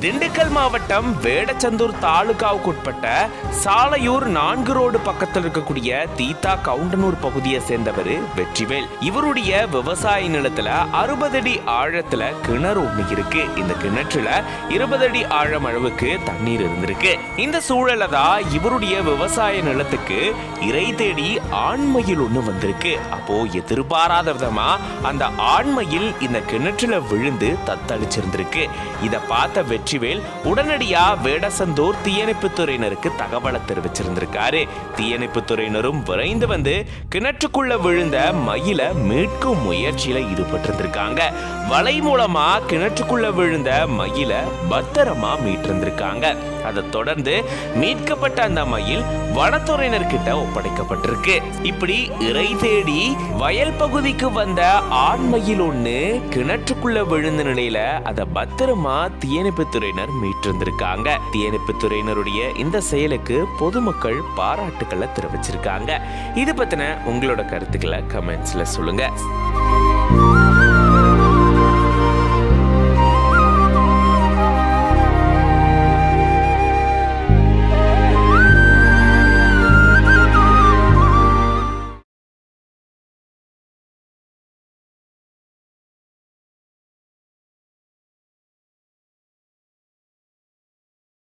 திண்டுக்கல் மாவட்டம் வேடச்சந்தூர் தாலுகாவுக்குட்பட்ட சாலையூர் நான்கு ரோடு பக்கத்தில் இருக்கக்கூடிய தீதா கவுண்டனூர் பகுதியை சேர்ந்தவர் வெற்றிவேல் இவருடைய விவசாய நிலத்துல அறுபது அடி ஆழத்துல கிணறு ஒண்ணு இருக்கு இந்த கிணற்றுல இருபது அடி ஆழம் அளவுக்கு தண்ணீர் இருந்திருக்கு இந்த சூழல தான் இவருடைய விவசாய நிலத்துக்கு இறை தேடி ஆண்மயில் ஒண்ணு வந்திருக்கு அப்போ எதிர்பாராத விதமா அந்த ஆண்மயில் இந்த கிணற்றுல விழுந்து தத்தளிச்சிருந்திருக்கு இத பார்த்த வெற்றிவேல் உடனடியா வேடசந்தூர் தீயணைப்புத் துறையினருக்கு தகவலை தெரிவிச்சிருந்திருக்காரு தீயணைப்புத் துறையினரும் விரைந்து வந்து கிணற்றுக்குள்ள விழுந்த மயில மீட்கும் முயற்சியில ஈடுபட்டிருந்திருக்காங்க வலை மூலமா கிணற்றுக்குள்ள விழுந்த மயில பத்திரமா மீட்டிருந்திருக்காங்க அதை தொடர்ந்து மீட்கப்பட்ட அந்த மயில் வனத்துறையினர்கிட்ட ஒப்படைக்கப்பட்டிருக்கு இப்படி இறை தேடி வயல் பகுதிக்கு வந்த ஆண் மயில் ஒண்ணு கிணற்றுக்குள்ள விழுந்த நிலையில அதை பத்திரமா தீயணைப்பு துறையினர் மீட்டிருந்திருக்காங்க தீயணைப்பு துறையினருடைய இந்த செயலுக்கு பொதுமக்கள் பாராட்டுக்களை தெரிவிச்சிருக்காங்க இது பத்தின உங்களோட கருத்துக்களை கமெண்ட்ஸ்ல சொல்லுங்க